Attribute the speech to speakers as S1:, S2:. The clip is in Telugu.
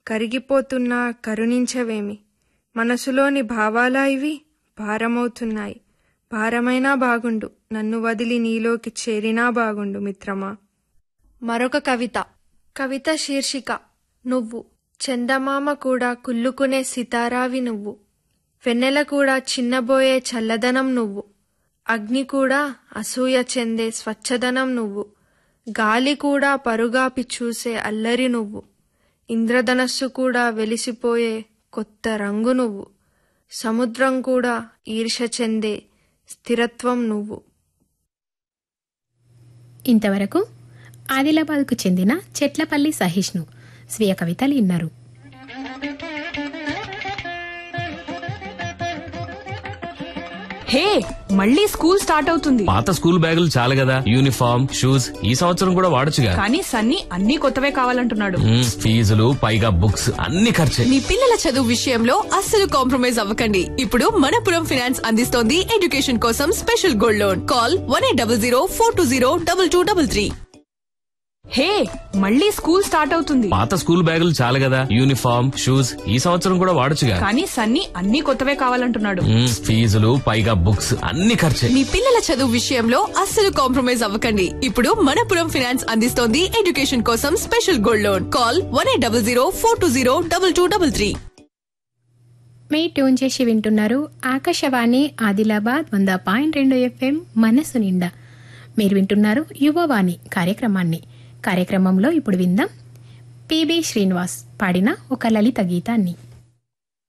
S1: కరిగిపోతున్నా కరుణించవేమి మనసులోని భావాలా ఇవి భారమవుతున్నాయి భారమైనా బాగుండు నన్ను వదిలి నీలోకి చేరినా బాగుండు మిత్రమా మరొక కవిత కవిత శీర్షిక నువ్వు చందమామ కూడా కుల్లుకునే సితారావి నువ్వు వెన్నెల కూడా చిన్నబోయే చల్లదనం నువ్వు అగ్ని కూడా అసూయ చెందే స్వచ్ఛదనం నువ్వు గాలి కూడా పరుగాపి చూసే అల్లరి నువ్వు ఇంద్రధనస్సు కూడా వెలిసిపోయే కొత్త రంగు నువ్వు సముద్రం కూడా ఈర్ష చెందే స్థిరత్వం నువ్వు
S2: ఇంతవరకు ఆదిలాబాద్కు చెందిన చెట్లపల్లి సహిష్ణు స్వీయ కవితలు విన్నారు
S3: హే మళ్ళీ స్కూల్ స్టార్ట్ అవుతుంది
S4: పాత స్కూల్ బ్యాగులు చాలు కదా యూనిఫామ్ షూస్ ఈ సంవత్సరం కూడా వాడొచ్చుగా
S3: కానీ సన్నీ అన్ని కొత్తవే కావాలంటున్నాడు
S4: మ్మ్, ఫీజులు పైగా బుక్స్ అన్ని ఖర్చే
S5: మీ పిల్లల చదువు విషయంలో అస్సలు కాంప్రమైజ్ అవ్వకండి ఇప్పుడు మనపురం ఫినాన్స్ అందిస్తోంది ఎడ్యుకేషన్ కోసం special gold loan call one eight double zero four two zero double two double three
S3: hey మళ్ళీ స్కూల్ స్టార్ట్ అవుతుంది
S4: పాత స్కూల్ బ్యాగులు చాలు కదా యూనిఫామ్ షూస్ ఈ సంవత్సరం కూడా వాడొచ్చుగా
S3: కానీ సన్నీ అన్ని కొత్తవే కావాలంటున్నాడు
S4: మ్మ్, ఫీజులు పైగా బుక్స్ అన్ని ఖర్చే
S5: మీ పిల్లల చదువు విషయంలో అస్సలు కాంప్రమైజ్ అవ్వకండి ఇప్పుడు మనపురం ఫినాన్స్ అందిస్తోంది ఎడ్యుకేషన్ కోసం special gold loan call one eight double zero four two zero double two double three
S2: మీ ట్యూన్ చేసి వింటున్నారు ఆకాశవాణి ఆదిలాబాద్ వంద పాయింట్ రెండు ఎఫ్ఎం మనసు నిండా మీరు వింటున్నారు యువవాణి కార్యక్రమాన్ని కార్యక్రమంలో ఇప్పుడు విందాం పిబి శ్రీనివాస్ పాడిన ఒక లలిత గీతాన్ని